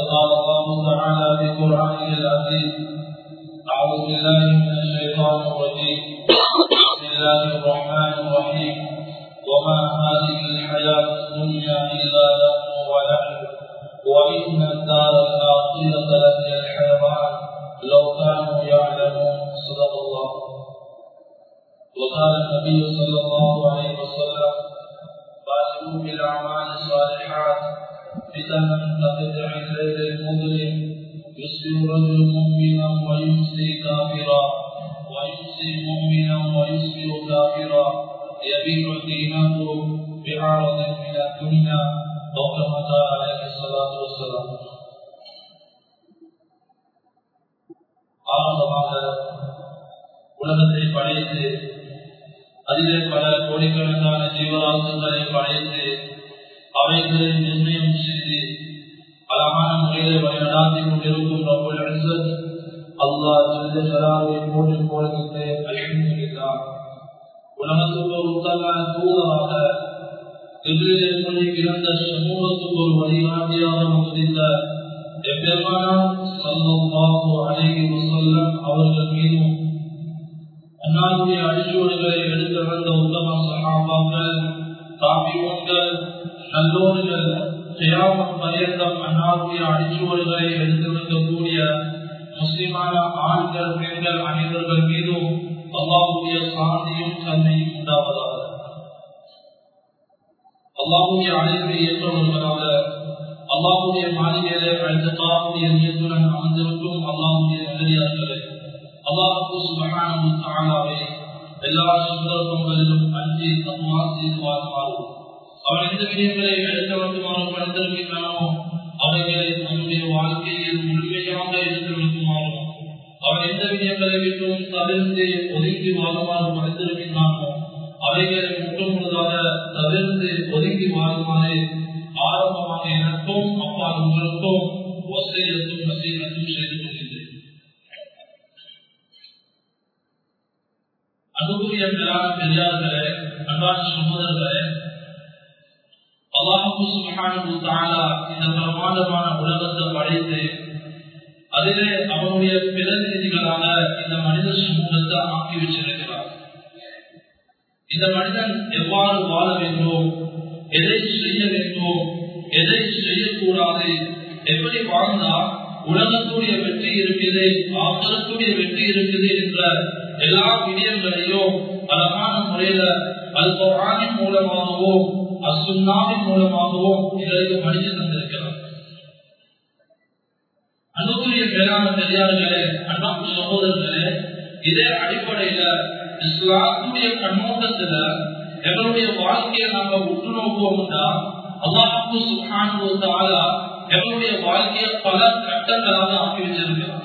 قال الله تعالى في قرآنه العزيز أعوذ بالله من الشيطان الرجيم بسم الله الرحمن الرحيم وما هذه الحياة الدنيا إلا لهو ولعب وإن الدار الآخرة لهي الحيوان لو كانوا يعلمون صدق الله وقال النبي صلى الله عليه وسلم باشروا بالأعمال الصالحات فتنا كقطع الليل المظلم يصبح رجل مؤمنا ويمسي كافرا ويمسي مؤمنا ويصبح كافرا يبيع دينه بعرض من الدنيا أو كما قال عليه الصلاة والسلام ஆரம்பமாக உலகத்தை படைத்து அதிலே பல கோடிக்கணக்கான ஜீவராசங்களை படைத்து அவைகளை நிர்ணயம் செய்து அழகான முறையில் வழிநடாத்தி கொண்டிருக்கும் ரபுல் அசத் அல்லாஹ் ஜல்ல ஜலாவை போட்டு போடுகின்றேன் அல்ஹம்துலில்லாஹ் உலகத்துக்கு ஒரு உத்தம தூதராக எதிரிலே மொழி பிறந்த சமூகத்துக்கு ஒரு வழிகாட்டியாக முடிந்த எம்பெருமானார் ஸல்லல்லாஹு அலைஹி வஸல்லம் அவர்கள் மீதும் அன்னாருடைய அடிச்சோடுகளை எடுத்து வந்த உத்தம சகாபாக்கள் தாபியோன்கள் நல்லோர்கள் கியாமத் பரியந்தம் அன்னாருடைய அடிச்சோடுகளை எடுத்து வைக்கக்கூடிய முஸ்லிமான ஆண்கள் பெண்கள் அனைவர்கள் மீதும் அல்லாஹுடைய சாந்தியும் தன்மையும் உண்டாவதாக அல்லாஹுடைய அழைப்பை ஏற்றவர்களாக அல்லாஹுடைய மாளிகையிலே அழைத்த தாவுடைய நியத்துடன் அமர்ந்திருக்கும் அல்லாஹுடைய நல்லடியார்களே அல்லாஹு சுபஹானஹு தஆலாவை எல்லா சந்தர்ப்பங்களிலும் அஞ்சி தக்வா செய்து வாழ்வார்கள் அவன் எந்த விடயங்களை எடுக்க வேண்டுமாறு பணித்திருக்கின்றனோ அவைகளை தன்னுடைய வாழ்க்கையில் முழுமையாக எடுத்து வைக்குமாறும் அவன் எந்த விடயங்களை விட்டும் தவிர்த்து ஒதுக்கி வாழுமாறு பணித்திருக்கின்றானோ அவைகளை முற்றுமுழுதாக தவிர்த்து ஒதுக்கி வாழுமாறு ஆரம்பமாக எனக்கும் அப்பா உங்களுக்கும் வசதியத்தும் வசீகத்தும் செய்து கொள்கின்றேன் அன்புக்குரிய மேலான பெரியார்களே அன்பான சகோதரர்களே அல்லாஹு சுப்ஹானஹு தஆலா இந்த பிரமாண்டமான உலகத்தை படைத்து அதிலே அவனுடைய பிரதிநிதிகளான இந்த மனித சமூகத்தை ஆக்கி வச்சிருக்கிறார் இந்த மனிதன் எவ்வாறு வாழ வேண்டும் எதை செய்ய வேண்டும் எதை செய்யக்கூடாது எப்படி வாழ்ந்தால் உலகத்துடைய வெற்றி இருக்குது ஆக்கலத்துடைய வெற்றி இருக்குது என்ற எல்லா விடயங்களையும் அழகான முறையில அல்பரானின் மூலமாகவும் அசுன்னாவின் மூலமாகவும் இதற்கு மனித தந்திருக்கிறார் அன்புக்குரிய மேலான பெரியார்களே அன்பான சகோதரர்களே இதே அடிப்படையில இஸ்லாத்துடைய கண்ணோட்டத்துல எங்களுடைய வாழ்க்கையை நாங்க உற்று நோக்குவோம்னா அல்லாஹு சுஹானு தாலா எங்களுடைய வாழ்க்கையை பல கட்டங்களாக ஆக்கி வச்சிருக்கிறார்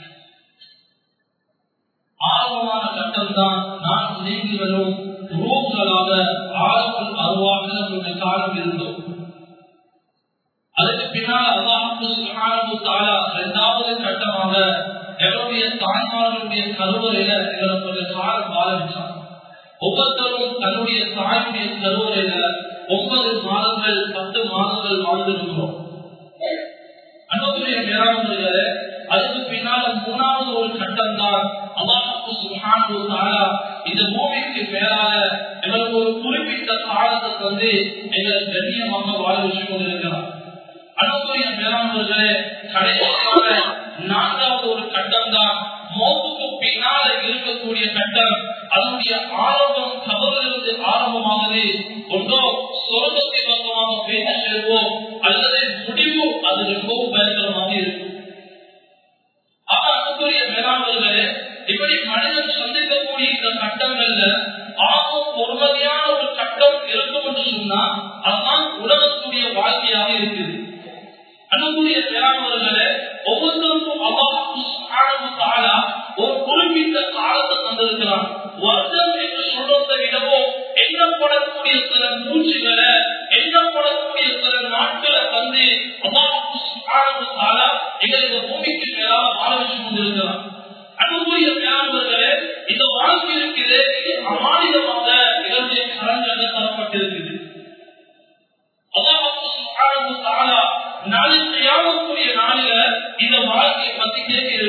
ஆரம்பமான கட்டம் தான் நான் நீங்களும் ரூப்களாக ஆழங்கள் அருவாக நம்முடைய காலம் இருந்தோம் அதுக்கு பின்னால் அல்லாஹு சுஹானு தாலா இரண்டாவது கட்டமாக எங்களுடைய தாய்மார்களுடைய கருவறையில எங்களுக்கு காலம் வாழ வச்சார் ஒவ்வொருத்தரும் தன்னுடைய தாயுடைய கருவறையில ஒன்பது மாதங்கள் பத்து மாதங்கள் வாழ்ந்திருக்கிறோம் அன்புக்குரிய மேலாண்மைகளே அதுக்கு பின்னால மூணாவது ஒரு கட்டம் தான் அல்லாஹு சுஹானு தாலா இந்த பூமிக்கு மேலாக எங்களுக்கு ஒரு குறிப்பிட்ட காலத்தை வந்து எங்களை கண்ணியமாக வாழ வச்சு கொண்டிருக்கிறார் அன்புக்குரிய மேலாண்மைகளே கடைசியாக நான்காவது ஒரு கட்டம் தான் மோத்துக்கு பின்னால இருக்கக்கூடிய கட்டம் அதனுடைய ஆரம்பம் கபலிலிருந்து ஆரம்பமானது ஒன்றோ சொர்க்கத்தின் பக்கமாக பேச செல்வோம் அல்லது முடிவு அது ரொம்பவும் பயங்கரமாக இருக்கும் ஆனா அன்புக்குரிய மேலாண்மைகளே இப்படி மனிதன் சந்திக்கக்கூடிய இந்த கட்டங்கள்ல ஆகும் பொறுமதியான ஒரு கட்டம் இருக்கும் என்று சொன்னா அதுதான் உலகத்துடைய வாழ்க்கையாக இருக்குது அன்புக்குரிய மேலாண்மைகளே ஒவ்வொருத்தருக்கும் அல்லாஹால ஒரு குறிப்பிட்ட காலத்தை தந்திருக்கிறான் வருடம் என்று சொல்றதை விடவோ எண்ணப்படக்கூடிய சில மூச்சுகளை எண்ணப்படக்கூடிய சில நாட்களை வந்து அல்லாஹால எங்களுக்கு பூமிக்கு மேலாக வாழ வச்சு கொண்டிருக்கிறான் அன்புக்குரிய மேலாண்மைகளே இந்த வாழ்க்கை இருக்குது இது அமானிதமாக எங்களுடைய கரங்களில் தரப்பட்டிருக்குது அல்லாஹ் நாளை செய்யாமக்கூடிய நாள்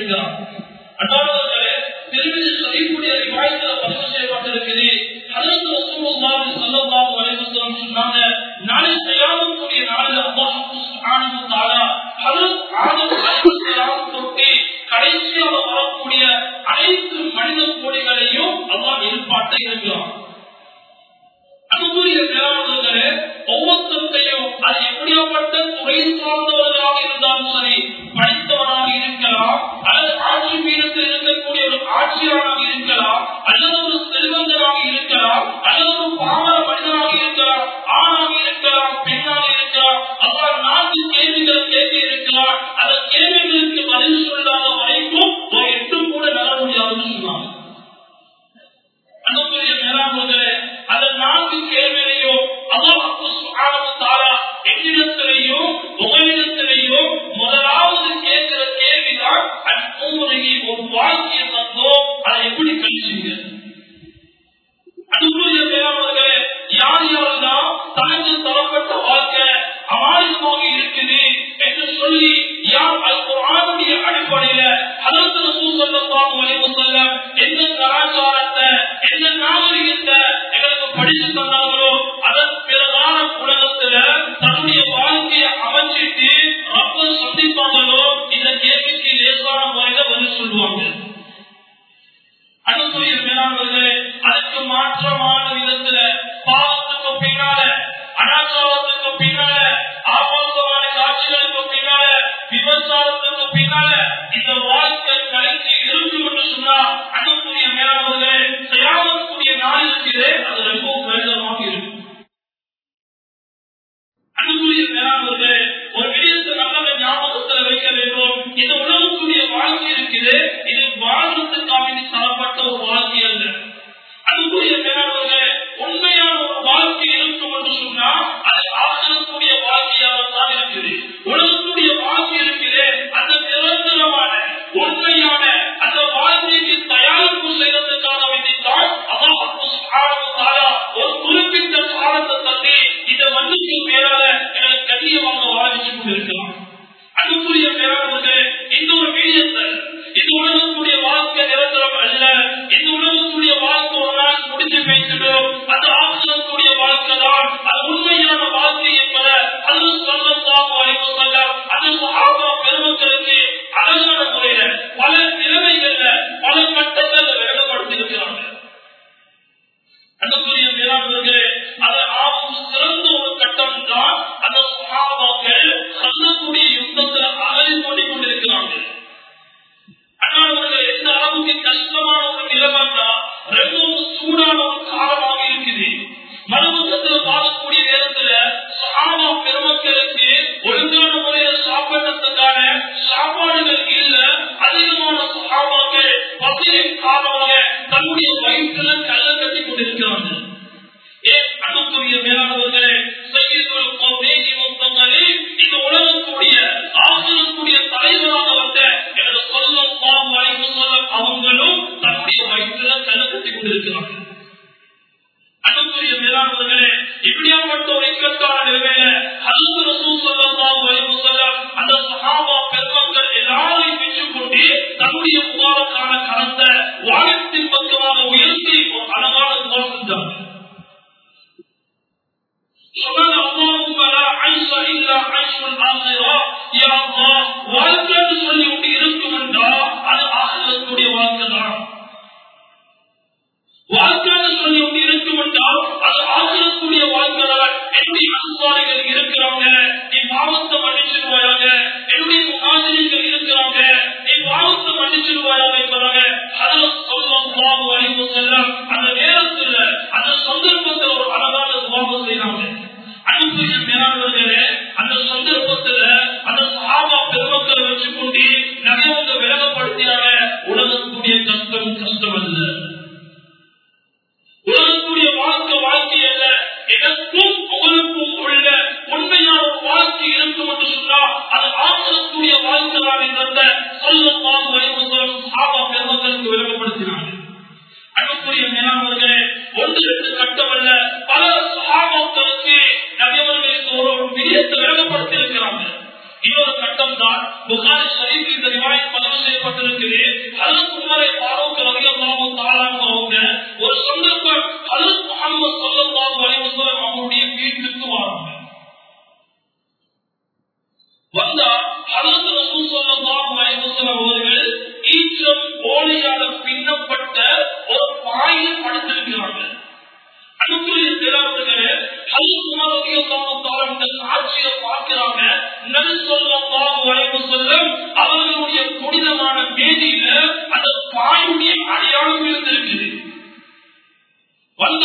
இருக்கிறார் அன்பானவர்களே திருமதி ஷரீஃபுடைய ரிவாயத்துல பதிவு செய்யப்பட்டிருக்குது ஹதரத் ரசூலுல்லாஹி ஸல்லல்லாஹு அலைஹி வஸல்லம் சொன்னாங்க நாளை கியாமத்துடைய நாளில் அல்லாஹ் சுப்ஹானஹு வ தஆலா ஹதரத் ஆதம் அலைஹிஸ்ஸலாம் தொட்டு கடைசியாக வரக்கூடிய அனைத்து மனித கோடிகளையும் அல்லாஹ் ஏற்பாட்டை இருக்கிறான் அன்புரிய மேலாளர்களே ஒவ்வொருத்தையும் அது எப்படியாப்பட்ட துறை சார்ந்தவர்களாக இருந்தாலும் சரி படித்தவராக இருக்கலாம் அல்லது ஆட்சி பீடத்தில் இருக்கக்கூடிய ஒரு ஆட்சியாளராக இருக்கலாம் அல்லது ஒரு செல்வந்தராக இருக்கலாம் அல்லது ஒரு பாமர மனிதனாக இருக்கலாம் ஆணாக இருக்கலாம் பெண்ணாக இருக்கலாம் அவர் நான்கு கேள்விகளை கேட்க இருக்கலாம் அந்த கேள்விகளுக்கு பதில் சொல்லாத வரைக்கும் ஒரு எட்டு கூட நகர முடியாதுன்னு சொன்னாங்க அன்புரிய மேலாண்மைகளே அந்த நான்கு கேள்வியிலையோ அல்லாஹாரா என்னிடத்திலேயோ உங்களிடத்திலேயோ முதலாவது கேட்கிற கேள்விதான் அன்புமுறையை ஒரு வாழ்க்கையை தந்தோ அதை எப்படி கழிச்சீங்க அன்புரிய மேலாண்மைகளே யார் யாரெல்லாம் தனக்கு தரப்பட்ட வாழ்க்கை அமாயமாக இருக்குது என்று சொல்லி யார் அல்குரானுடைய அடிப்படையில அதற்கு சூசல்லாம் வரைவு சொல்ல எந்த கலாச்சாரத்தை எந்த நாகரிகத்தை எங்களுக்கு படிச்சு தந்தாங்களோ அதன் பிறகான உலகத்துல தன்னுடைய வாழ்க்கையை அமைச்சிட்டு அப்ப சந்திப்பாங்களோ இந்த கேள்விக்கு லேசான முறையில பதில் சொல்லுவாங்க அனுசூரிய மேலாளர்களே அதுக்கு மாற்றமான விதத்துல பாவத்துக்கு பின்னால அனாச்சாரத்துக்கு பின்னால ஆபாசமான காட்சிகளுக்கு பின்னால விபச்சாரத்துக்கு பின்னால இந்த வாழ்க்கை கலைஞி இருக்கும் என்று சொன்னா அனுப்புரிய மேலாளர்களே செய்யாமக்கூடிய நாள் இருக்கிறே அது ரொம்ப கடினமாக இருக்கும் அன்புரிய மேலாளர்களே ஒரு விடயத்தை நல்ல ஞாபகத்தில் வைக்க வேண்டும் இந்த உலகத்துடைய வாழ்க்கை இருக்குது இது வாழ்றதுக்காக தரப்பட்ட ஒரு வாழ்க்கை அல்ல அன்புரிய மேலாளர்களே உண்மையான ஒரு வாழ்க்கை இருக்கும் என்று சொன்னா அது ஆசிரியக்கூடிய வாழ்க்கையாகத்தான் இருக்குது உலகத்துடைய வாழ்க்கை இருக்குது அந்த நிரந்தரமான உண்மையான அந்த வாழ்க்கைக்கு தயாரிப்பு செய்வதற்காக வேண்டித்தான் அதான் ஒரு குறிப்பிட்ட காலத்தை தந்தி இந்த மண்ணுக்கு மேலால எனக்கு கண்ணியமாக வாழ்ந்து கொண்டிருக்கலாம் அன்புரிய மேலாளர்களே இந்த ஒரு வீரியத்தை இந்த உலகத்துடைய வாழ்க்கை நிரந்தரம் அல்ல இந்த உலகத்துடைய வாழ்க்கை ஒரு நாள் முடிஞ்சு பேசிடும் அந்த ஆசிரியத்துடைய வாழ்க்கை தான் அது உண்மையான வாழ்க்கை என்பதை அது சொல்லத்தான் வரைக்கும் சொல்ல அது ஆபா பெருமக்களுக்கு அழகான முறையில பல நிலைமைகள்ல பல கட்டங்கள்ல விளக்கப்படுத்தியிருக்கிறாங்க அன்புரிய மேலாளர்களே அது ஆகும் சிறந்த ஒரு கட்டம் தான் அந்த சுகாபாக்கள் சொல்லக்கூடிய யுத்தத்தில் அகலி கொண்டிக் கொண்டிருக்கிறாங்க அண்ணாவர்கள் எந்த அளவுக்கு கஷ்டமான ஒரு நிலைமைன்னா ரொம்பவும் சூடான ஒரு காலமாக இருக்குது மறுபக்கத்தில் பார்க்கக்கூடிய நேரத்துல சாமா பெருமக்களுக்கு ஒழுங்கான முறையில சாப்பிடுறதுக்கான சாப்பாடுகள் இல்ல அதிகமான சாமாக்கள் பசியின் காரணமாக தன்னுடைய வயிற்றுல கல்ல கட்டி கொண்டிருக்கிறார்கள் ஏன் அன்புக்குரிய மேலானவர்களே செய்திகள் கோபேகி மொத்தங்களே இந்த உலகக்கூடிய ஆசிரியக்கூடிய தலைவராக வந்த எனது சொல்லம் பாம் வரைவு சொல்லம் அவங்களும் தன்னுடைய வயிற்றுல கல்ல கட்டி கொண்டிருக்கிறார்கள் அன்புக்குரிய மேலானவர்களே இப்படியாப்பட்ட ஒரு இக்கட்டான நிலைமையில அல்லது ரசூல் சொல்லலாம் வரைவு சொல்லம் அந்த சகாபா பெருமக்கள் எல்லாரையும் பெற்றுக்கொண்டு தன்னுடைய முகாரக்கான கலந்த வானத்தின் பக்கமாக உயர்த்தி ஒரு அழகான துவா செஞ்சாங்க சொன்னாங்க அல்லாஹும் லா ஐஷ இல்லா ஐஷுல் ஆகிரா யா அல்லாஹ் வாழ்க்கைன்னு சொல்லி ஒன்று இருக்கும் என்றால் அது ஆகிரத்துடைய வாழ்க்கை தான் வாழ்க்கைன்னு சொல்லி ஒன்று இருக்கும் என்றால் அது ஆகிரத்துடைய வாழ்க்கை தான் என்னுடைய அன்சாரிகள் இருக்கிறாங்க நீ பாவத்தை மன்னிச்சிருவாயாக என்னுடைய முகாதிரிகள் இருக்கிறாங்க நீ பாவத்தை மன்னிச்சிருவாயாக என்பதாக அதில் சொல்லம் அறிவு செல்ல அந்த நேரத்தில் அந்த சந்தர்ப்பத்தில் ஒரு அழகான துவாபம் செய்யறாங்க அன்புரிய மேலாளர்களே அந்த சந்தர்ப்பத்துல அந்த சாபா பெருமக்களை வச்சுக்கொண்டு நிறையவங்க விலகப்படுத்தியாக உலகத்துடைய கஷ்டம் கஷ்டம் அல்ல உலகத்துடைய வாழ்க்கை வாழ்க்கை அல்ல எனக்கும் உங்களுக்கும் உள்ள உண்மையான ஒரு வாழ்க்கை இருக்கும் என்று சொன்னால் அது ஆசிரத்துடைய வாழ்க்கை தான் என்ற சொல்லமாக வரைவு சாபா பெருமக்களுக்கு விலகப்படுத்தினாங்க அன்புக்குரிய மேலாளர்களே ஒன்று ரெண்டு கட்டமல்ல பல சகாபாக்களுக்கு நபியவர்களுக்கு ஒரு விடயத்தை விலகப்படுத்தி இருக்கிறாங்க இன்னொரு கட்டம் தான் புகாரி ஷரீஃப் இந்த ரிவாயத் பதிவு செய்யப்பட்டிருக்குது ஹலத் உமரை பாரூக் ரலியல்லாஹு தஆலா அவங்க ஒரு சந்தர்ப்பம் ஹலத் முஹம்மது ஸல்லல்லாஹு அலைஹி வஸல்லம் அவருடைய வீட்டுக்கு வராங்க வந்தா ஹலத் ரசூல் ஸல்லல்லாஹு அலைஹி வஸல்லம் அவர்கள் ஈச்சம் ஓலையால பின்னப்பட்ட ஒரு பாயில் படுத்திருக்கிறார்கள் அன்புக்குரிய பேராளர்களே ஹலத் உமர் ரலியல்லாஹு தஆலா இந்த காட்சியை பார்க்கிறாங்க நபி ஸல்லல்லாஹு அலைஹி வஸல்லம் அவர்களுடைய புனிதமான மேதியில அந்த பாயுடைய அடையாளம் இருந்திருக்குது வந்த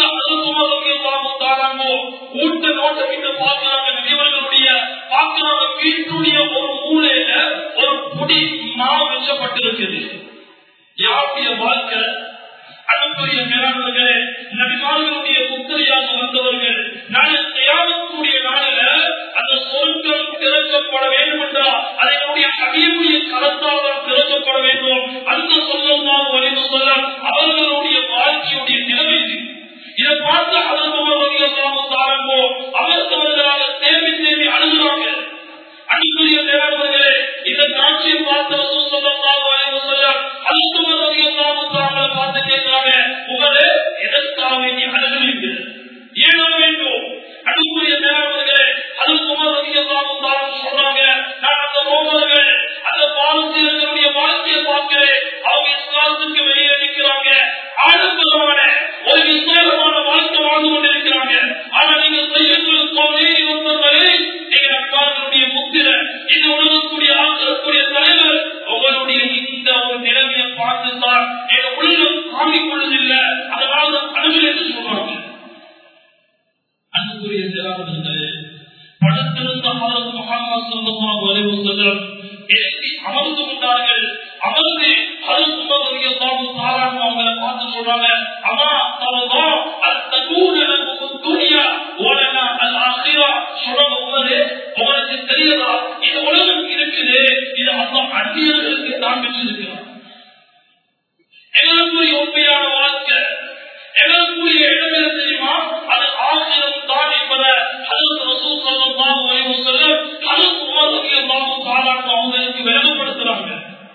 அனுபவம் ஊட்ட நோட்டமிட்டு பார்க்கிறாங்க நபிவர்களுடைய பார்க்கிறாங்க வீட்டுடைய ஒரு மூலையில ஒரு புடி மா வச்சப்பட்டிருக்குது யாருடைய வாழ்க்கை அன்புரிய மேலாளர்களே நபிமார்களுடைய புத்தரியாக வந்தவர்கள் நாளை தயாரிக்கக்கூடிய நாளில அந்த சொற்கள் திறக்கப்பட வேண்டும் என்றால் அதனுடைய அடியுடைய கலத்தால் திறக்கப்பட வேண்டும் அந்த சொல்லலாம் வரைவு சொல்ல அவர்களுடைய வாழ்க்கையுடைய நிலைமை இது. இதை பார்த்து அனுபவோ அவர்களாக தேவி தேவி அணுகுறாங்க அன்புரிய மேலாளர்களே இந்த காட்சியை பார்த்த சொல்லலாம் வரைவு சொல்ல அழுத்தவர்கள் பார்த்து கேட்கிறாங்க உங்களே எதற்காக வேண்டி அணுகுவீங்க ஏனோ வேண்டும் அன்புரிய மேலாளர்களே அது குமரதியெல்லாம் சொல்றாங்க நான் அந்த ரோமர்கள் அந்த பாலஸ்தீனர்களுடைய வாழ்க்கையை பார்க்கிறேன் அவங்க இஸ்லாத்துக்கு வெளியே நிற்கிறாங்க ஆடம்பரமான ஒரு விசாலமான வாழ்க்கை வாழ்ந்து கொண்டிருக்கிறாங்க ஆனா நீங்க செய்யக்கூடிய கோவிலே இருப்பவர்களே நீங்க நட்பாளர்களுடைய முத்திர இந்த உலகக்கூடிய ஆக்கக்கூடிய தலைவர் உங்களுடைய இந்த ஒரு நிலைமையை பார்த்துதான் எங்க உள்ளம் தாங்கிக் கொள்வதில்லை அதனால அணுகல் என்று சொல்றாங்க அன்புக்குரிய செயலாளர்களே படத்திருந்த ஹாரத் முகமது ஸல்லல்லாஹு அலைஹி வஸல்லம் எழுதி அமர்ந்து கொண்டார்கள் அமர்ந்து ஹரத் உமர் ரலியல்லாஹு தஆலா அவங்களை பார்த்து சொல்றாங்க அம்மா தவதா அத்தகூன லகும் துன்யா வலனா அல் ஆখিরা சொல்றாங்க உமரே உங்களுக்கு தெரியுதா இந்த உலகம் இருக்குது இது அல்லாஹ் அந்நியர்களுக்கு தான் வச்சிருக்கிறார் எங்களுக்குரிய உண்மையான வாழ்க்கை எங்களுக்குரிய இடம் என்ன தெரியுமா அது ஆசிரம் தான் என்பதை ஹலத் ரசூல் ஸல்லல்லாஹு அலைஹி வஸல்லம் ஹலத் உமர் ரலியல்லாஹு தஆலா அவங்களுக்கு விளங்கப்படுத்துறாங்க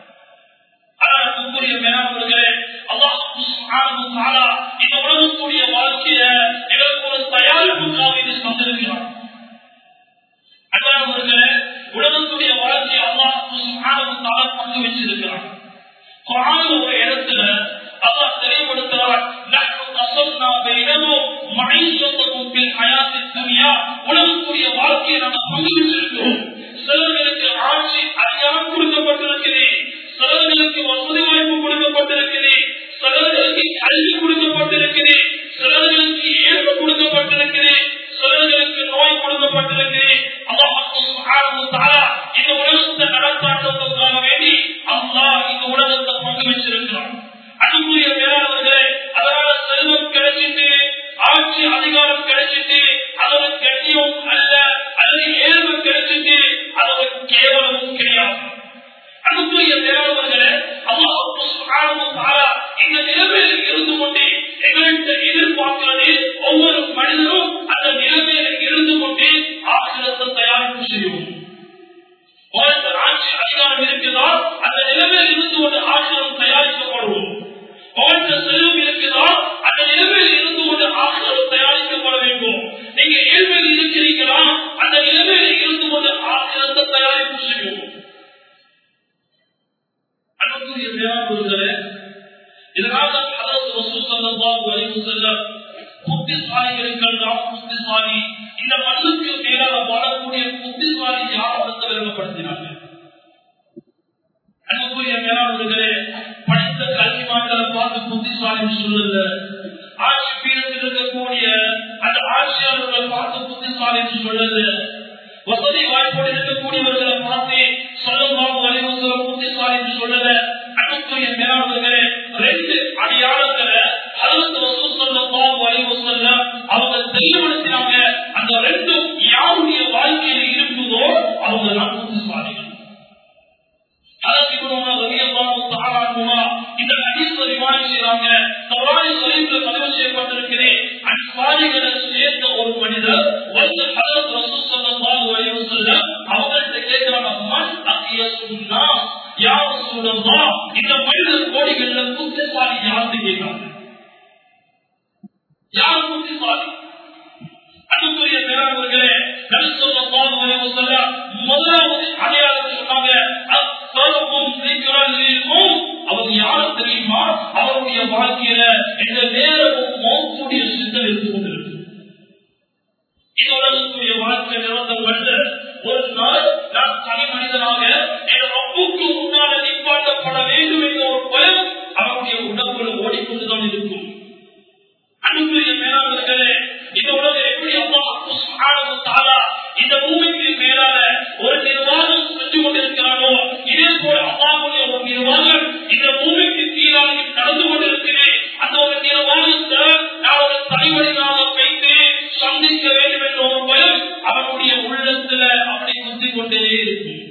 ஆனால் அன்புக்குரிய மேலாளர்களே அல்லாஹ் சுப்ஹானஹு வ தஆலா இந்த உலகத்துடைய வாழ்க்கையில எங்களுக்கு ஒரு தயாரிப்புக்காக இது தந்திருக்கிறார் அன்பானவர்களே உலகத்துடைய வாழ்க்கையை அல்லாஹ் சுப்ஹானஹு வ தஆலா பங்கு வச்சிருக்கிறார் குர்ஆன்ல ஒரு இடத்துல அல்லாஹ் தெளிவுபடுத்துகிறார் நஹ்னு கஸல்னா பைனஹும் மஈஷத்தஹும் ஃபில் ஹயாத்தித் துன்யா உலகத்துடைய வாழ்க்கையை நாம் பங்கு வச்சிருக்கிறோம் சிலர்களுக்கு ஆட்சி அதிகாரம் கொடுக்கப்பட்டிருக்கிறது சிலர்களுக்கு வசதி வாய்ப்பு கொடுக்கப்பட்டிருக்கிறது சிலர்களுக்கு கல்வி கொடுக்கப்பட்டிருக்கிறது சிலர்களுக்கு இயல்பு கொடுக்கப்பட்டிருக்கிறது சிலர்களுக்கு நோய் கொடுக்கப்பட்டிருக்கிறது அல்லாஹ் சுப்ஹானஹு வ தஆலா இந்த உலகத்தை நடத்தாட்டத்துக்காக வேண்டி அல்லாஹ் இந்த உலகத்தை பங்கு வச்சிருக்கிறான் அன்புரிய மேலாளர்களே அதனால செல்வம் கிடைச்சிட்டு ஆட்சி அதிகாரம் கிடைச்சிட்டு அதோட கண்ணியம் அல்ல அல்லது ஏழ்வு கிடைச்சிட்டு அதோட கேவலமும் கிடையாது அன்புரிய மேலாளர்களே அல்லாஹ் சுப்ஹானஹு வ தஆலா இந்த நிலைமையில் இருந்து கொண்டே எங்கள்கிட்ட எதிர்பார்க்கிறது ஒவ்வொரு மனிதனும் அந்த நிலைமையில இருந்து கொண்டே ஆசிரத்தை தயாரிப்பு செய்யும் உங்களுக்கு ஆட்சி அதிகாரம் இருக்குதா அந்த நிலைமையில் இருந்து கொண்டு ஆசிரம் தயாரிக்கப்படும் உங்களுக்கு செல்வம் இருக்குதா அந்த நிலைமையில் இருந்து கொண்டு ஆசிரம் தயாரிக்கப்பட வேண்டும் நீங்க ஏழ்மையில் இருக்கிறீங்களா அந்த நிலைமையில் இருந்து கொண்டு ஆசிரத்தை தயாரிப்பு செய்யும் அன்புக்குரிய மேலாளர்களே இதனால ஹதரத் ரசூல் ஸல்லல்லாஹு அலைஹி வஸல்லம் புத்திசாலிகளுக்கெல்லாம் புத்திசாலி இந்த மண்ணுக்கு மேலாக வாழக்கூடிய புத்திசாலி யார் வந்து விளங்கப்படுத்தினாங்க அன்புக்குரிய மேலாளர்களே படித்த கல்விமான்களை பார்த்து புத்திசாலி சொல்லல ஆட்சி பீடத்தில் இருக்கக்கூடிய அந்த ஆட்சியாளர்களை பார்த்து புத்திசாலி சொல்லல வசதி வாய்ப்போடு இருக்கக்கூடியவர்களை பார்த்து சொல்லலாம் வலிவசலம் புத்திசாலி சொல்லல அன்புக்குரிய மேலாளர்களே ரெண்டு அடையாளங்களை ஹலத் ரசூல் ஸல்லல்லாஹு அலைஹி வஸல்லம் அவங்க தெளிவுபடுத்தினாங்க அந்த ரெண்டும் யாருடைய வாழ்க்கையில இருக்குதோ அவங்க தான் புத்திசாலிகள் ஹலத் இப்னு உமர் ரலியல்லாஹு தஆலா அன்ஹுமா இந்த ஹதீஸ் ரிவாயத் செய்றாங்க தௌரானி ஷரீஃப்ல பதிவு செய்யப்பட்டிருக்கிறது அன்சாரிகளை சேர்ந்த ஒரு மனிதர் வந்து ஹலத் ரசூல் ஸல்லல்லாஹு அலைஹி வஸல்லம் அவங்கள்ட்ட கேட்கிறாங்க மன் சொன்னா யார் சொல்லா இந்த மனித கோடிகள்ல புத்திசாலி யாருன்னு கேட்கிறாங்க யார் புத்திசாலி அன்புக்குரிய பேரவர்களே நபிசல்லாஹு அலைஹி வஸல்லம் முதலாவது அடையாளம் சொன்னாங்க அஸ்ஸலமும் ذிக்ரலில்மும் அவர் யார் தெரியுமா அவருடைய வாழ்க்கையில இந்த நேரமும் மௌத்துடைய சிந்தனை இருந்து கொண்டிருக்கு இந்த உலகத்துடைய வாழ்க்கை நிறந்த மனிதர் ஒரு நாள் நான் தனி மனிதனாக என் ரப்புக்கு முன்னால நிப்பாட்டப்பட வேண்டும் என்ற ஒரு பயம் அவருடைய உடம்புல ஓடிக்கொண்டுதான் இருக்கும் அன்புக்குரிய மேலாளர்களே இந்த உலகம் எப்படி அல்லாஹ் சுப்ஹானஹு தஆலா இந்த பூமிக்கு மேலால ஒரு நிர்வாகம் செஞ்சு கொண்டிருக்கிறானோ இதே போல அல்லாஹ்வுடைய ஒரு நிர்வாகம் இந்த பூமிக்கு கீழாக நடந்து கொண்டிருக்கிறேன் அந்த ஒரு நிர்வாகத்தை நான் ஒரு தலைவலியாக வைத்து சந்திக்க வேண்டும் என்ற ஒரு பயம் அவனுடைய உள்ளத்துல அப்படி குத்தி கொண்டே இருக்கும்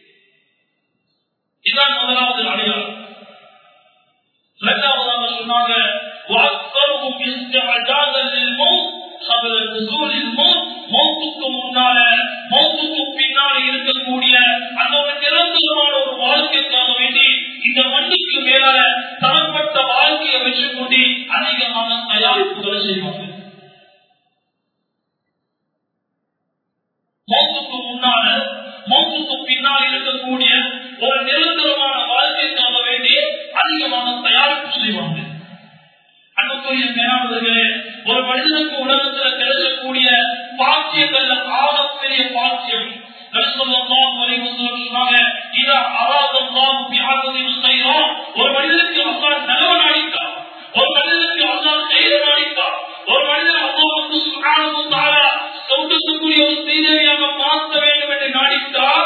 இதுதான் முதலாவது அடையாளம் இரண்டாவதாக சொன்னாங்க وأكثرهم استعدادا للموت قبل نزول الموت மௌத்துக்கு முன்னால மௌத்துக்கு பின்னால இருக்கக்கூடிய அந்த ஒரு நிரந்தரமான ஒரு வாழ்க்கைக்காக வேண்டி இந்த மண்ணுக்கு மேலால தரப்பட்ட வாழ்க்கையை வச்சுக்கொண்டு அதிகமான தயாரிப்புகளை செய்வாங்க மௌத்துக்கு முன்னால மௌத்துக்கு பின்னால் இருக்கக்கூடிய ஒரு நிரந்தரமான வாழ்க்கைக்காக வேண்டி அதிகமான தயாரிப்பு செய்வாங்க அன்புக்குரிய மேலாளர்களே ஒரு மனிதனுக்கு உலகத்துல கிடைக்கக்கூடிய பாக்கியங்கள்ல ஆகப்பெரிய பாக்கியம் ஒரு மனிதனுக்கு அல்லா நலவன் அளித்தார் ஒரு மனிதனுக்கு அல்லா கைரன் அளித்தார் ஒரு மனிதன் அல்லாவுக்கு சுகானமுத்தார சொந்தத்துக்குரிய ஒரு சீதேவியாக மாற்ற வேண்டும் என்று நாடித்தார்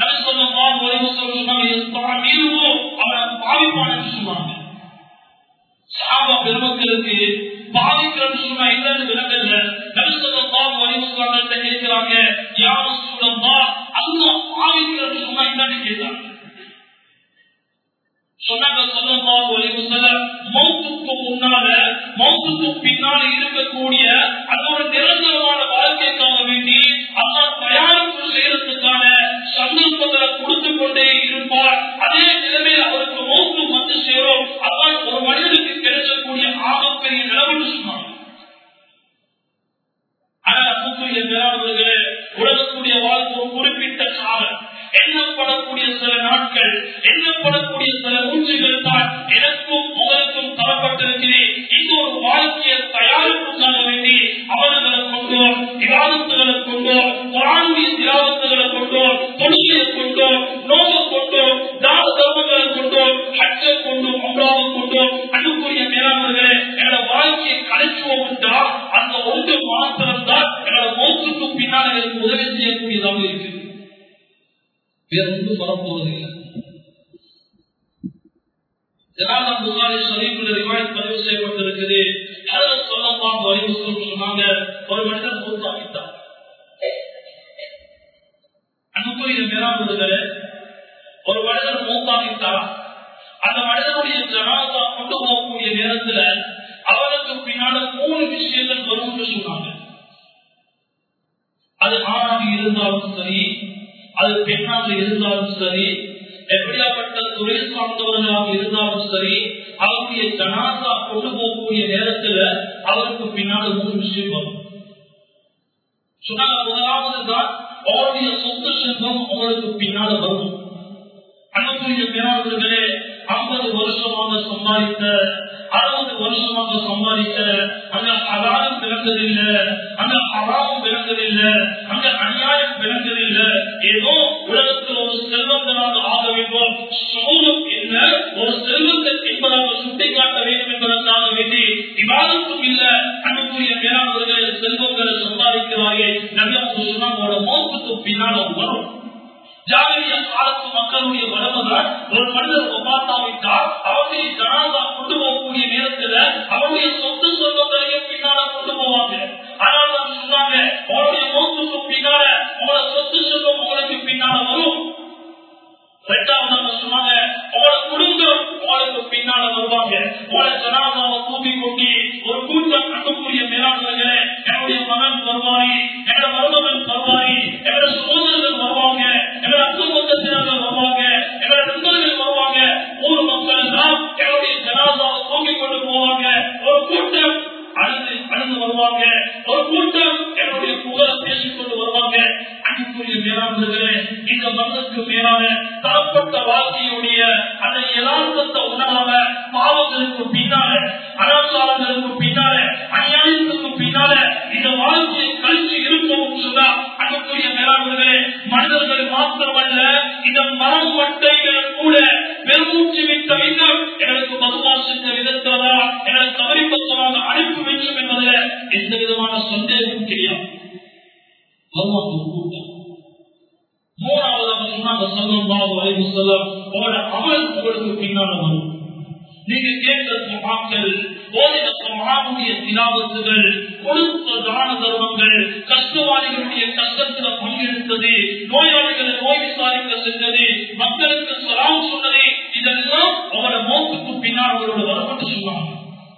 அவன் பாவிப்பான் என்று சொன்னாங்க சாபா பெருமக்களுக்கு பாதிக்கிறோம் சொன்னா என்னன்னு விளங்கல நபிசல்லாம் வலிமுஸ்லாங்கள்ட்ட கேட்கிறாங்க யாரும் சொல்லமா அங்க பாதிக்கிறோம் சொன்னா என்னன்னு கேட்டாங்க சொன்னாங்க சொல்லலாம் வலிமுசல்லம் மௌத்துக்கு முன்னால மௌத்துக்கு பின்னால இருக்கக்கூடிய அந்த ஒரு நிரந்தரமான வாழ்க்கைக்காக வேண்டி அல்லா தயாரிப்பு செய்யறதுக்கான சந்தர்ப்பங்களை கொடுத்து கொண்டே இருப்பார் அதே நிலைமையில் அவருக்கு மௌத்து வந்து சேரும் அதான் ஒரு மனிதனுக்கு கிடைக்கக்கூடிய ஆகப்பெரிய நிலவுன்னு சொன்னாங்க ஆனா அன்புக்குரிய மேலாளர்களே உலகத்துடைய வாழ்க்கை ஒரு குறிப்பிட்ட காலம் எண்ணப்படக்கூடிய சில நாட்கள் எண்ணப்படக்கூடிய சில மூச்சுகள் தான் எனக்கும் உங்களுக்கும் தரப்பட்டிருக்கிறேன் இந்த ஒரு வாழ்க்கையை தயாரிப்புக்காக வேண்டி அவர்களை கொண்டோ விவாதத்துகளை கொண்டோ குரானுடைய தியாகத்துகளை கொண்டோ தொழுகையை கொண்டோ நோயை கொண்டோ தான தர்மங்களை கொண்டோ ஹஜ்ஜை கொண்டோ அம்ராவை கொண்டோ அன்புக்குரிய மேலாளர்களே என்னோட வாழ்க்கையை கலைச்சுவோம் என்றால் அந்த ஒன்று மாத்திரம்தான் என்னோட மோத்துக்கு பின்னால் எனக்கு உதவி செய்யக்கூடியதாக இருக்குது வேற ஒன்றும் வரப்போவதில்லை ஜனாதம் புகாரி ஷரீஃபில் ரிவாயத் பதிவு செய்யப்பட்டிருக்குது ஹதரத் ஸல்லல்லாஹு அலைஹி வஸல்லம் சொன்னாங்க ஒரு மனிதன் மூத்தாகிட்டார் அன்புக்குரிய மேலாளர்களே ஒரு மனிதன் மூத்தாகிட்டார் அந்த மனிதனுடைய ஜனாதா கொண்டு போகக்கூடிய நேரத்துல அவனுக்கு பின்னால மூணு விஷயங்கள் வரும் என்று சொன்னாங்க அது ஆணாக இருந்தாலும் சரி அது பெண்ணாக இருந்தாலும் சரி எப்படியாப்பட்ட தொழில் சார்ந்தவர்களாக இருந்தாலும் சரி அவருடைய ஜனாசா கொண்டு போகக்கூடிய நேரத்துல அவருக்கு பின்னால் மூணு விஷயம் வரும் சொன்னாங்க முதலாவது தான் அவருடைய சொத்து செல்வம் உங்களுக்கு பின்னால வரும் அன்புக்குரிய பேராளர்களே ஐம்பது வருஷமாக சம்பாதித்த அறுபது வருஷமாக சம்பாதித்த அங்க அதாரம் பிறந்ததில்லை அங்க அறாவும் பிறந்ததில்லை அங்க அநியாயம் பிறந்ததில்லை ஏதோ உலகத்தில் ஒரு செல்வந்தனாக ஆக வேண்டும் சமூகம் என்ன ஒரு செல்வத்தை என்பதாக சுட்டிக்காட்ட வேண்டும் என்பதற்காக வேண்டி விவாதத்தும் இல்ல அன்புக்குரிய பேராளர்களே செல்வங்களை சம்பாதிக்கிறார்கள் நல்ல சொன்னாங்க மோசத்துக்கு பின்னால் வரும் ஜாகிரிய காலத்து மக்களுடைய வளமுதான் ஒரு மனிதர் ஒப்பாத்தாவிட்டால் அவருடைய ஜனாதா கொண்டு போகக்கூடிய நேரத்துல அவருடைய சொத்து சொந்தங்களையும் பின்னால கொண்டு போவாங்க ஆனால் நான் சொன்னாங்க அவருடைய மோத்துக்கு பின்னால உங்களோட சொத்து செல்வம் உங்களுக்கு பின்னால வரும் ரெண்டாவது நம்ம சொன்னாங்க உங்களோட குடும்பம் உங்களுக்கு பின்னால வருவாங்க உங்களோட ஜனாதாவை தூக்கி கொட்டி ஒரு கூட்டம் அன்புக்குரிய மேலாண்மைகளே என்னுடைய மகன் வருவாரி என்னோட மருமகன் வருவாரி என்னோட சகோதரர்கள் வருவாங்க எங்களை அக்கம் பக்கத்தினர்கள் வருவாங்க எங்களை நண்பர்கள் வருவாங்க ஊர் மக்கள் எல்லாம் எங்களுடைய ஜனாதாவை தூக்கி கொண்டு போவாங்க ஒரு கூட்டம் அழுது அழுது வருவாங்க ஒரு கூட்டம் என்னுடைய புகழ பேசிக் கொண்டு வருவாங்க அன்புக்குரிய மேலாண்மைகளே இந்த மனதுக்கு மேலான தரப்பட்ட வாழ்க்கையுடைய அந்த யதார்த்தத்தை உணராம பாவங்களுக்கு பின்னால அனாச்சாரங்களுக்கு பின்னால அநியாயத்துக்கு பின்னால இந்த வாழ்க்கையை கழிச்சு இருக்கவும் சொன்னா அன்புக்குரிய மேலாண்மைகளே மனிதர்கள் மாத்திரமல்ல இந்த மரம் மட்டைகள் கூட பெருமூச்சு விட்ட விதம் எனக்கு பதுவா செஞ்ச விதத்திலதா எனக்கு கவனிப்பத்தமாக அனுப்பி வைக்கும் என்பதில் எந்த விதமான சந்தேகமும் கிடையாது பகவான் ஒரு கூட்டம் மூணாவதாக சொன்னாங்க சல்லல்லாஹு அலைஹி வஸல்லம் உங்களோட அமல் உங்களுக்கு பின்னால வரும் நீங்க கேட்கிற மகாக்கள் ஓதின மகாமுடைய திலாவத்துகள் கொடுத்த தான தர்மங்கள் கஷ்டவாளிகளுடைய கஷ்டத்துல பங்கெடுத்தது நோயாளிகளை நோய் விசாரிக்க செஞ்சது மக்களுக்கு சலாம் சொன்னது இதெல்லாம் அவரோட மோத்துக்கு பின்னால் அவரோட வரப்பட்டு சொன்னாங்க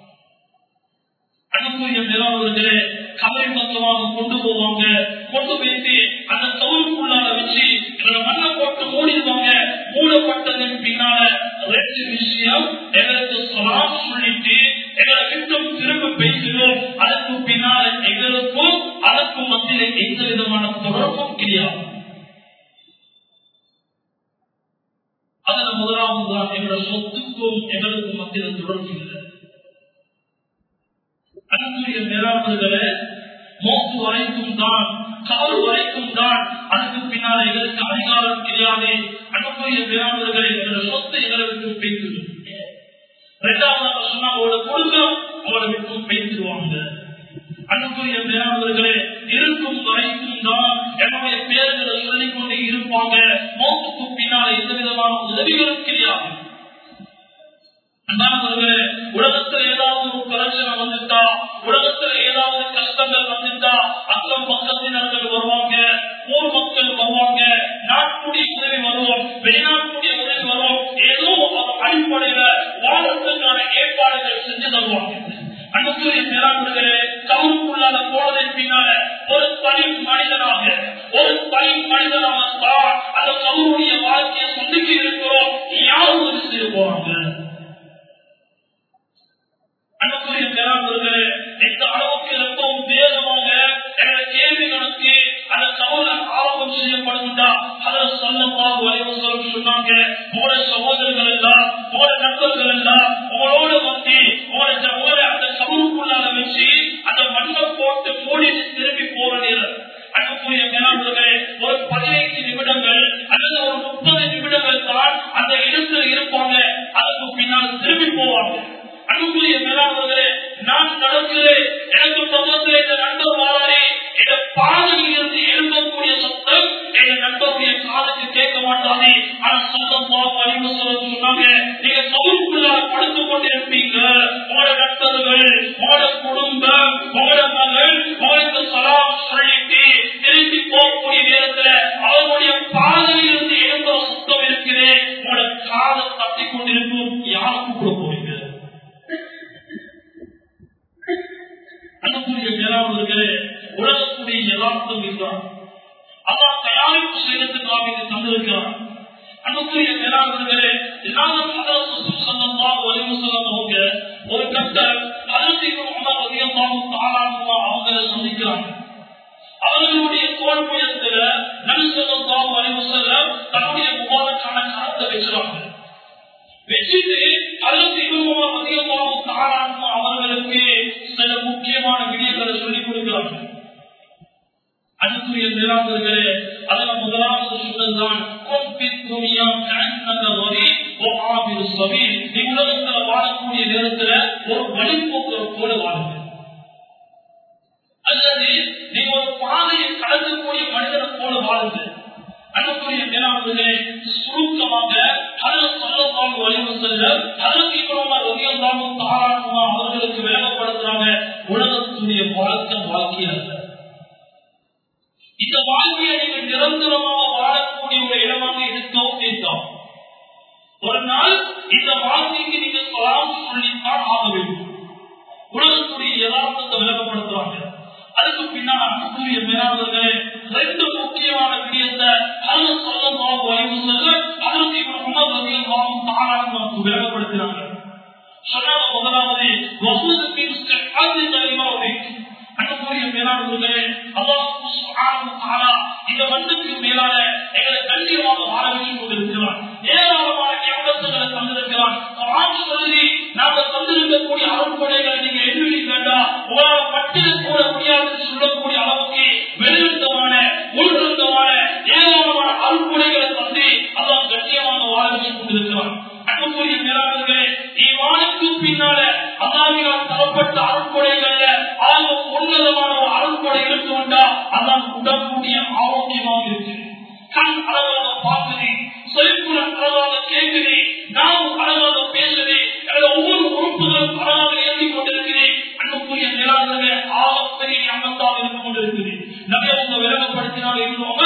அன்புரிய நிலவர்களே கபரை பக்கமாக கொண்டு போவாங்க கொண்டு போயிட்டு அந்த கவுருக்குள்ளால வச்சு எங்களை மண்ணை போட்டு மூடிடுவாங்க மூடப்பட்டதன் பின்னால ரெண்டு விஷயம் எங்களுக்கு சொலாம் சொல்லிட்டு எங்களை கிட்டம் திரும்ப பேசுகிறோம் அதற்கு பின்னால எங்களுக்கும் அதற்கும் மத்தியில் எந்த விதமான தொடர்பும் கிடையாது அதுல முதலாவது தான் எங்களோட சொத்துக்கும் எங்களுக்கும் மத்தியில் தொடர்பு இல்லை அன்புடைய மேலாளர்களே மோக்கு வரைக்கும் தான் கால் வரைக்கும் தான் அதுக்கு பின்னால் எங்களுக்கு அதிகாரம் கிடையாது அன்புடைய மேலாளர்களே எங்களோட சொத்து எங்களை விட்டு பேசிடும் இரண்டாவது சொன்னா அவளோட குடும்பம் அவளை விட்டு பேசிடுவாங்க அன்புடைய மேலாளர்களே இருக்கும் வரைக்கும் தான் என்னுடைய பேர்களை சொல்லிக் கொண்டே இருப்பாங்க மோத்துக்கு பின்னால் எந்த விதமான உதவிகளும் கிடையாது அண்ணாமர்களே உலகத்துல ஏதாவது ஒரு பிரச்சனை வந்துட்டா உலகத்துல ஏதாவது கஷ்டங்கள் வந்துட்டா அக்கம் பக்கத்தினர்கள் வருவாங்க ஊர் மக்கள் வருவாங்க நாட்டுடைய உதவி வரும் வெளிநாட்டுடைய உதவி வரும் ஏதோ ஒரு அடிப்படையில வாழத்துக்கான ஏற்பாடுகள் செஞ்சு தருவாங்க அன்புக்குரிய மேலாண்மைகளே கவுருக்குள்ளால போனதன் பின்னால ஒரு தனி மனிதனாக ஒரு தனி மனிதனாக தான் அந்த கவுருடைய வாழ்க்கையை சந்திக்க இருக்கிறோம் யார் உதவி செய்ய போறாங்க அன்புக்குரிய பெறாதவர்களே எந்த அளவுக்கு ரொம்பவும் வேகமாக எனது கேள்விகளுக்கு அந்த கவல ஆரம்பம் செய்யப்படுகின்றா அதில் சொல்லப்பா வரைவு சொல்ல சொன்னாங்க உங்களோட சகோதரர்கள் எல்லாம் உங்களோட நண்பர்கள் எல்லாம் உங்களோட வந்து உங்களோட உங்களை அந்த சமூகக்குள்ளால வச்சு அந்த மண்ணை போட்டு மூடி திரும்பி போற நேரம் அன்புக்குரிய மேலாளர்களே ஒரு பதினைந்து நிமிடங்கள் அல்லது ஒரு முப்பது நிமிடங்கள் தான் அந்த இடத்துல இருப்பாங்க அதுக்கு பின்னால் திரும்பி போவாங்க அன்புக்குரிய மேலாளர்களே நான் நடக்கிறேன் எனக்கு பக்கத்தில் இந்த நண்பர் வாழாரே என் பாதையில் இருந்து எழுப்பக்கூடிய சத்தம் என் நண்பருடைய காதுக்கு கேட்க மாட்டாதே ஆனா சொந்தம் பாவம் அறிவு சொல்ல சொன்னாங்க நீங்க சவுக்குள்ளார படுத்துக் கொண்டு இருப்பீங்க உங்களோட நண்பர்கள் உங்களோட குடும்பம் உங்களோட மகள் உங்களுக்கு சலாம் சொல்லிட்டு திரும்பி போகக்கூடிய நேரத்துல அவர்களுடைய பாதையில் இருந்து எழுப்புற சத்தம் இருக்கிறேன் உங்களோட காதை தட்டி கொண்டிருக்கும் யாருக்கு கூட போறீங்க அன்புக்குரிய மேலாளர்களே உலகத்துடைய யதார்த்தம் இதுதான் அதான் தயாரிப்பு செய்யறதுக்காக இங்கு தந்திருக்கிறார் அன்புக்குரிய மேலாளர்களே அவங்க ஒரு கட்டர் அவங்களை சந்திக்கிறாங்க அவர்களுடைய தோல்பயத்துல நடுசலம் அறிவு செல்ல தன்னுடைய முபாரக்கான கரத்தை வச்சுறாங்க வச்சுட்டு அதற்கு இன்னும் அதிகமாக தாராளமா அவர்களுக்கு சில முக்கியமான விடயங்களை சொல்லிக் கொடுக்கிறார்கள் அன்புக்குரிய நிராகர்களே அதில் முதலாவது சொன்னதுதான் உலகத்தில் வாழக்கூடிய நேரத்துல ஒரு வழிபோக்கு போல வாழுங்க அல்லது நீங்க ஒரு பாதையை கடக்கக்கூடிய மனிதனை போல வாழுங்க அன்புக்குரிய மேலாண்மைகளே சுருக்கமாக அதில் சொல்லத்தான் வலிவு செல்ல அதற்கு இப்போ தாராளமா அவர்களுக்கு வேலைப்படுத்துறாங்க உலகத்துடைய வாழ்க்கை வாழ்க்கை அல்ல இந்த வாழ்க்கையை நீங்கள் நிரந்தரமாக வாழக்கூடிய ஒரு இடமாக இருக்கவும் கேட்டோம் ஒரு நாள் இந்த வாழ்க்கைக்கு நீங்க சொல்லாம சொல்லித்தான் ஆக வேண்டும் உலகத்துடைய யதார்த்தத்தை விளக்கப்படுத்துறாங்க அதுக்கு பின்னால் அன்புக்குரிய மேலாளர்களே ரெண்டு முக்கிய முக்கியமான விடயத்தை அது சொல்லமாக வரைவு செல்ல அதற்கு இவர் உமர் ரதியல்லாஹு தஆலா நமக்கு விளங்கப்படுத்தினாங்க சொன்னாங்க முதலாவது வசூதத்தின் அது கலிமாவை அன்புக்குரிய மேலாளர்களே அல்லாஹ் சுப்ஹானஹு வ தஆலா இந்த மண்ணுக்கு மேலான எங்களை கண்ணியமாக வாழ வைத்துக் கொண்டிருக்கிறார் ஏராளமான ஞாபகங்களை தந்திருக்கிறார் குர்ஆன் சொல்லி நாங்கள் தந்திருக்கக்கூடிய அருள்கொடைகளை நீங்க எண்ணுவீங்க வேண்டாம் உங்களால் பட்டியல் கூட முடியாது சொல்லக்கூடிய அளவுக்கு வெளியுத்தமான உள்நிறுத்தமான ஏராளமான அருள்கொடைகளை தந்து அல்லாஹ் கண்ணியமாக வாழ வைத்துக் கொண்டிருக்கிறார் அன்புக்குரிய மேலாளர்களே இவ்வாணுக்கு பின்னால அல்லாவினால் தரப்பட்ட அருள்கொடைகள்ல ஆக உன்னதமான ஒரு அருள்கொடை இருக்கு வந்தா அதான் உடம்புடைய ஆரோக்கியமாக இருக்கு கண் அழகாக பார்க்குது செழிப்புடன் அழகாக கேட்குது நாம் அழகாக பேசுது எனது ஒவ்வொரு உறுப்புகளும் அழகாக இயங்கிக் கொண்டிருக்குது அன்புக்குரிய மேலாளர்களே ஆக பெரிய ஞாபகத்தாக இருந்து கொண்டிருக்குது நிறைய உங்க விளங்கப்படுத்தினால் இருந்தவங்க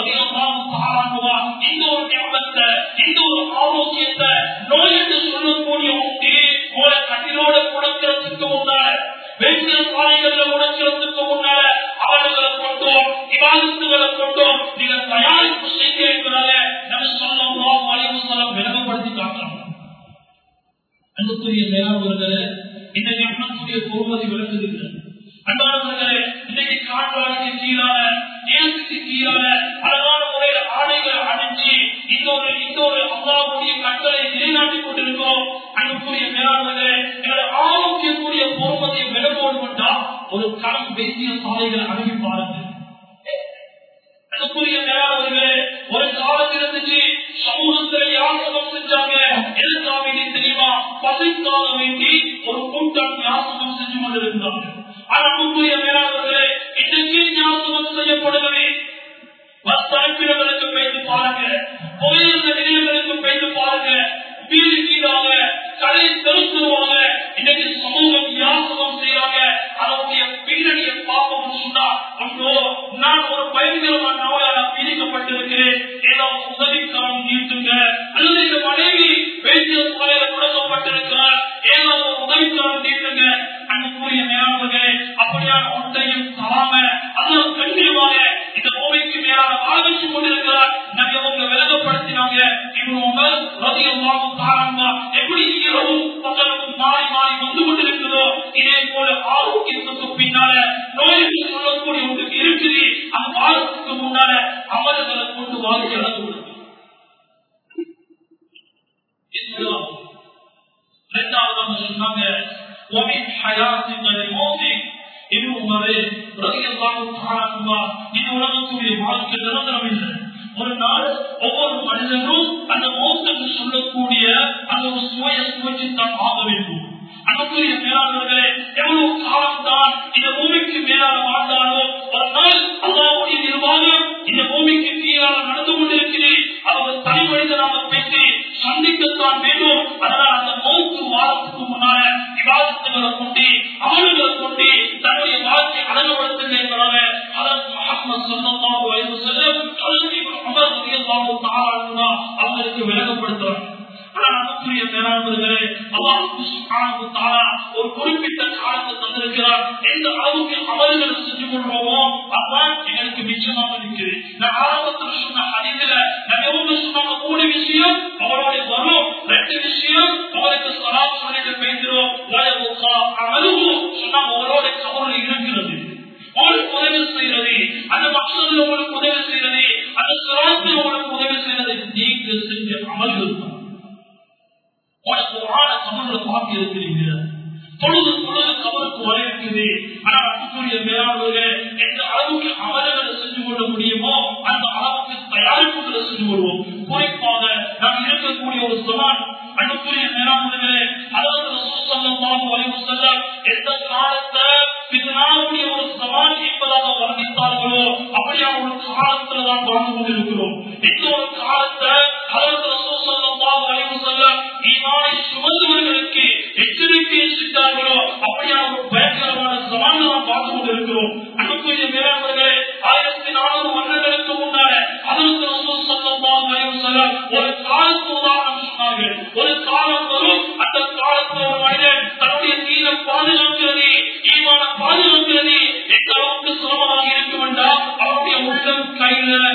பாராட்டுவா இந்த ஒரு ஞாபகத்தை இந்த ஒரு ஆரோக்கியத்தை நோய் என்று சொல்லக்கூடிய ஒன்றே உங்களை கண்ணிலோட குடக்கிறதுக்கு முன்னால வெற்றில் பாதைகள்ல உடைக்கிறதுக்கு முன்னால அவர்களை கொண்டோம் விவாதத்துகளை கொண்டோம் நீங்க தயாரிப்பு செய்ய என்பதால நம்ம சொல்லலாம் வளைவு சொல்லம் விளங்கப்படுத்தி காட்டுறோம் அன்புக்குரிய மேலாளர்களே இந்த ஞானத்துடைய பொறுமதி விளக்குகிறது அன்பானவர்களே இன்னைக்கு காற்றாலைக்கு கீழான ஏசுக்கு கீழான அழகான முறையில ஆடைகளை அணிஞ்சு இன்னொரு இன்னொரு அல்லாவுடைய கட்டளை நிலைநாட்டிக் கொண்டிருக்கிறோம் அன்புக்குரிய மேலாளர்களே எங்களை ஆரோக்கியக்கூடிய பொறுமதியை விலகோடு கொண்டா ஒரு களம் வைத்திய சாலைகளை அணுகி பாருங்கள் அன்புக்குரிய மேலாளர்களே ஒரு காலம் இருந்துச்சு சமூகத்துல யாசகம் செஞ்சாங்க எதுக்காக வேண்டி தெரியுமா பசிக்காக வேண்டி ஒரு கூட்டம் யாசகம் செஞ்சு கொண்டிருந்தாங்க ஆனா அன்புக்குரிய மேலாளர்களே இன்னைக்கு ஞாபகம் செய்யப்படுகிறது வஸ்தரப்பினர்களுக்கு பேசி பாருங்க புகையிருந்த நிலையங்களுக்கு பேசி பாருங்க வீடு கீழாக கடை செலுத்துவாங்க இன்னைக்கு சமூகம் யாசகம் செய்யறாங்க அதனுடைய பின்னணியை பார்ப்போம்னு சொன்னா ஒன்றோ நான் ஒரு பயங்கரமான நோயால பீடிக்கப்பட்டிருக்கிறேன் ஏதோ உதவிக்காரம் நீட்டுங்க அல்லது இந்த மனைவி வைத்திய சாலையில முடக்கப்பட்டிருக்கிறார் ஏதோ ஒரு உதவிக்காரம் நீட்டுங்க அன்புக்குரிய மேலாளர்களே அப்படியான ஒன்றையும் தராம அதுவும் கண்ணியமாக இந்த பூமிக்கு மேலான ஆரம்பிச்சு கொண்டிருக்கிறார் நம்ம அவங்க விலகப்படுத்தினாங்க இவங்க ரதியமாக காரணமா எப்படி இரவும் பகலும் மாறி மாறி வந்து கொண்டிருக்கிறதோ இதே போல ஆரோக்கியத்துக்கு பின்னால நோய் என்று சொல்லக்கூடிய ஒன்று இருக்குது அந்த வாரத்துக்கு முன்னால அமல்களை கொண்டு வாழ்க்கை இழந்து கொடுக்கும் இதுதான் இரண்டாவது சொன்னாங்க ومن حياتك لموتك இது உமரே இது உலகத்துடைய வாழ்க்கை நிரந்தரம் இல்லை ஒரு நாள் ஒவ்வொரு மனிதனும் அந்த மோசம் சொல்லக்கூடிய அந்த ஒரு சுவைய சுவைச்சுத்தான் ஆக வேண்டும் அன்புக்குரிய மேலாளர்களே எவ்வளவு காலம் தான் இந்த பூமிக்கு மேலான வாழ்ந்தாலோ ஒரு நாள் அல்லாவுடைய நிர்வாகம் இந்த பூமிக்கு கீழாக நடந்து கொண்டிருக்கிறேன் அவர் தனி மனிதனாக பேசி சந்திக்கத்தான் வேண்டும் அதனால் அந்த மௌத்து வாரத்துக்கு முன்னால விவாதத்துகளை கொண்டு ஆளுகளை கொண்டு தன்னுடைய வாழ்க்கை அழகுபடுத்துங்க என்பதாக அதன் முகமது சொன்னதாக வயது செல்லும் அமர் ரலியல்லாஹு தஆலா அவங்களுக்கு விளங்கப்படுத்துறாங்க அன்புக்குரிய மேலாண்மைகளே அல்லாஹு சுப்ஹானஹு தஆலா ஒரு குறிப்பிட்ட காலத்தை தந்திருக்கிறார் எந்த அளவுக்கு அமல்களை செஞ்சு கொள்வோமோ அதான் எங்களுக்கு மிச்சமாக இருக்குது நான் ஆரம்பத்தில் சொன்ன ஹதீஸ்ல நபியவங்க சொன்னாங்க மூணு விஷயம் அவருடைய வரும் ரெண்டு விஷயம் அவருக்கு சலாம் சொல்லிட்டு பேசுறோம் அமலுவோ சொன்னா அவரோட கவலை இருக்கிறது உங்களுக்கு உதவி செய்யறது அந்த மக்கள் உங்களுக்கு உதவி செய்யறது அந்த சிராத்தில் உங்களுக்கு உதவி செய்யறது நீங்க செஞ்ச அமல்கள் தான் குரான கமல்ல பார்த்து இருக்கிறீங்க பொழுது பொழுது கமலுக்கு வர இருக்குது ஆனா அன்புக்குரிய மேலாளர்களே எந்த அளவுக்கு அமல்களை செஞ்சு கொள்ள முடியுமோ அந்த அளவுக்கு தயாரிப்புகளை செஞ்சு கொள்வோம் குறிப்பாக நாம் இருக்கக்கூடிய ஒரு சமான் அன்புக்குரிய மேலாளர்களே அதாவது சொல்லமாக வரைவு செல்ல எந்த காலத்தை பின்னாவுடைய ஒரு சமான் என்பதாக வர்ணித்தார்களோ அப்படியான ஒரு காலத்துல தான் வாழ்ந்து கொண்டிருக்கிறோம் இந்த ஒரு காலத்தை அதாவது சொல்லமாக வரைவு செல்ல ஈமானை சுமந்தவர்களுக்கு எச்சரிக்கையை செஞ்சார்களோ அப்படியான ஒரு பயங்கரமான சமான் நாம் பார்த்து கொண்டிருக்கிறோம் அன்புக்குரிய மேலாளர்களே ஆயிரத்தி நானூறு வருடங்களுக்கு முன்னால அதற்கு சொல்லமாக வரைவு செல்ல ஒரு காலத்து உதாரணம் சொன்னார்கள் ஒரு காலம் வரும் அந்த காலத்தில் ஒரு மனிதன் தன்னுடைய தீன பாதுகாக்கிறது ஈமான பாதுகாக்கிறது எந்த அளவுக்கு சுலபமாக இருக்கும் என்றால் அவருடைய உள்ளம் கையில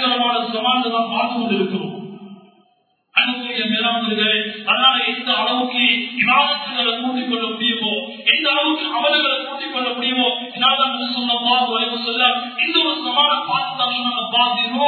பயங்கரமான சமாளத்தை நாம் பார்த்து கொண்டிருக்கிறோம் அன்புடைய மேலாண்மைகளே அதனால எந்த அளவுக்கு விவாதத்துகளை கூட்டிக் கொள்ள முடியுமோ எந்த அளவுக்கு அமல்களை கூட்டிக் கொள்ள முடியுமோ இதனால சொன்னமா வரைவு சொல்ல இந்த ஒரு சமான பார்த்து தான் சொன்னாங்க பாதிரோ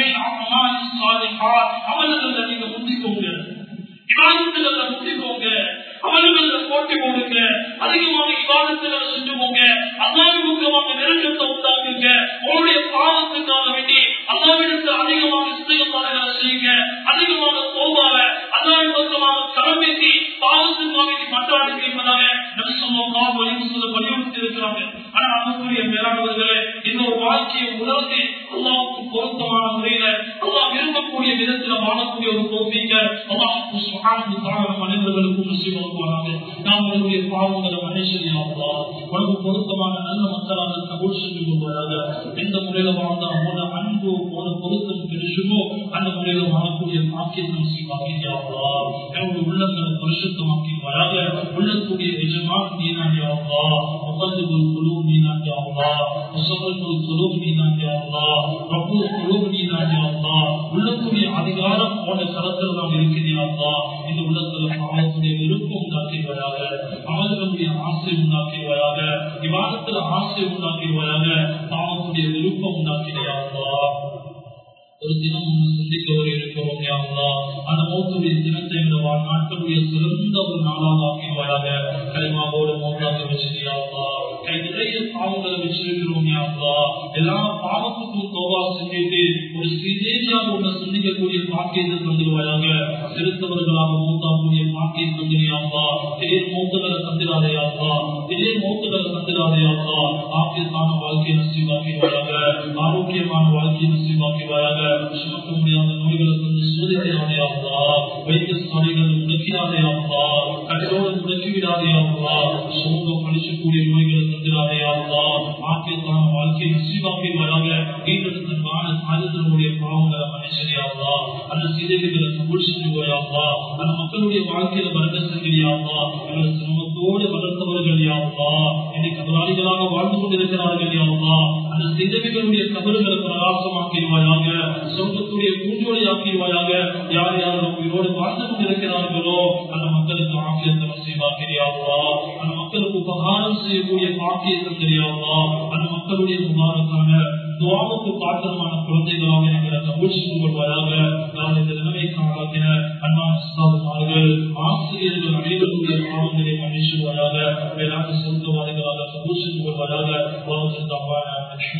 அமல்களை நீங்க முந்திக்கோங்க விவாதத்துகளை முந்திக்கோங்க அமல்களை போட்டி போடுங்க அதிகமாக விவாதத்துல செஞ்சுக்கோங்க அல்லாவி முக்கியமாக நெருக்கத்தை உண்டாக்குங்க உங்களுடைய பாவத்துக்காக வேண்டி அல்லாவிடத்து அதிகமாக இஸ்திகமாக செய்யுங்க அதிகமாக போவாக அல்லாவி பக்கமாக களம்பேசி பாவத்துக்காக வேண்டி மன்றாடுங்க என்பதாக நபிசல்லாஹு அலைஹி வஸல்லம் வலியுறுத்தி இருக்கிறாங்க ஆனா அன்புக்குரிய மேலானவர்களே இந்த ஒரு வாழ்க்கையை உணர்ந்து அல்லாவுக்கு பொருத்தமான முறையில அல்லாஹ் விரும்பக்கூடிய விதத்துல வாழக்கூடிய ஒரு தோல்விக்க அல்லாஹுக்கு சுகானது தாழ மனிதர்களுக்கும் நசிவாக்குவாங்க நாம் உங்களுடைய பாவங்களை மனுஷனியாவதா உனக்கு பொருத்தமான நல்ல மக்களாக கபூல் செஞ்சு கொள்வதாக எந்த முறையில வாழ்ந்தா அவனோட அன்பு போன பொருத்தம் பெருசுமோ அந்த முறையில வாழக்கூடிய பாக்கியத்தை நசிவாக்கியாவதா என்னுடைய உள்ளங்களை பரிசுத்தமாக்கி வராக உள்ளக்கூடிய நிஜமான நீனாண்டியாவதா முகந்து குழு நீனாண்டியாவதா முசபல் குழு நீனாண்டியாவதா ரப்பு குழு நீனாண்டியாவதா உள்ளத்துடைய அதிகாரம் போன கரத்தில் நாம் இருக்கிறியாவதா இந்த உள்ளத்துல பாவத்துடைய விருப்பம் உண்டாக்கிடுவாயாக அவர்களுடைய ஆசை உண்டாக்கிடுவாயாக விவாதத்துல ஆசை உண்டாக்கிடுவாயாக பாவத்துடைய விருப்பம் உண்டாக்கிடுவாயா ஒரு தினம் ஒன்று சிந்திக்க வர இருக்கிறோம் யாருலா அந்த மௌத்துடைய தினத்தை இந்த நாட்களுடைய சிறந்த ஒரு நாளாக ஆக்கிடுவாயாக கைமாவோட மௌத்தாக வச்சிருக்கியாவா கை நிறைய பாவங்களை வச்சிருக்கிறோம் யாருலா எல்லா பாவத்துக்கும் தோவா செஞ்சுட்டு ஒரு ஸ்ரீதேவியாக உள்ள சிந்திக்கக்கூடிய பாக்கியத்தை தந்துடுவாயாக செலுத்தவர்களாக மூத்தாக்கூடிய பாக்கியம் தந்துடுயாவா திடீர் மூத்தங்களை தந்திராதையாவா திடீர் மூத்தங்களை தந்திராதையாவா ஆக்கியத்தான வாழ்க்கையை நசிவாக்கிடுவாயாக ஆரோக்கியமான வாழ்க்கையை நசிவாக்கிடுவாயாக சுமக்க முடியாத நோய்களை கொண்டு சோதிக்கிறாதையாவா வைத்தியசாலைகள் முடக்கிறாதையாவா கட்டோடு முடக்கிவிடாதையாவா சமூகம் படிச்சக்கூடிய நோய்களை தந்திராதையாவா ஆக்கியத்தான வாழ்க்கையை நசிவாக்கிடுவாயாக ஈடுபடுத்தமான தாயத்தினுடைய பாவங்களை மனுஷரியாவா அந்த சீதைகளை கபூல் செஞ்சுவாயாவா அந்த மக்களுடைய வாழ்க்கையில வரத செஞ்சியாவா எங்களை சிரமத்தோடு வளர்த்தவர்கள் யாவா இன்னைக்கு கபராளிகளாக வாழ்ந்து கொண்டிருக்கிறார்கள் யாவா அந்த சீதைகளுடைய கபறுகளை பிரகாசமாக்கிடுவாயாக சொர்க்கத்துடைய பூஞ்சோடி ஆக்கிடுவாயாக யார் யார் உயிரோடு வாழ்ந்து கொண்டிருக்கிறார்களோ அந்த மக்களுக்கு ஆக்கியத்தை நசீவாக்கிறியாவா அந்த மக்களுக்கு உபகாரம் செய்யக்கூடிய பாக்கியத்தை தெரியாவா அந்த மக்களுடைய முகாரத்தான துவாவுக்கு பாத்திரமான குழந்தைகளாக எங்களை கபூல் செய்து கொள்வாயாக நான் இந்த நிலைமைக்கு ஆளாக்கின அண்ணாமார்கள் ஆசிரியர்கள் அனைவருடைய பாவங்களை மன்னிச்சுவாயாக வேளாண் சொந்தவாதிகளாக கபூல் செய்து கொள்வாயாக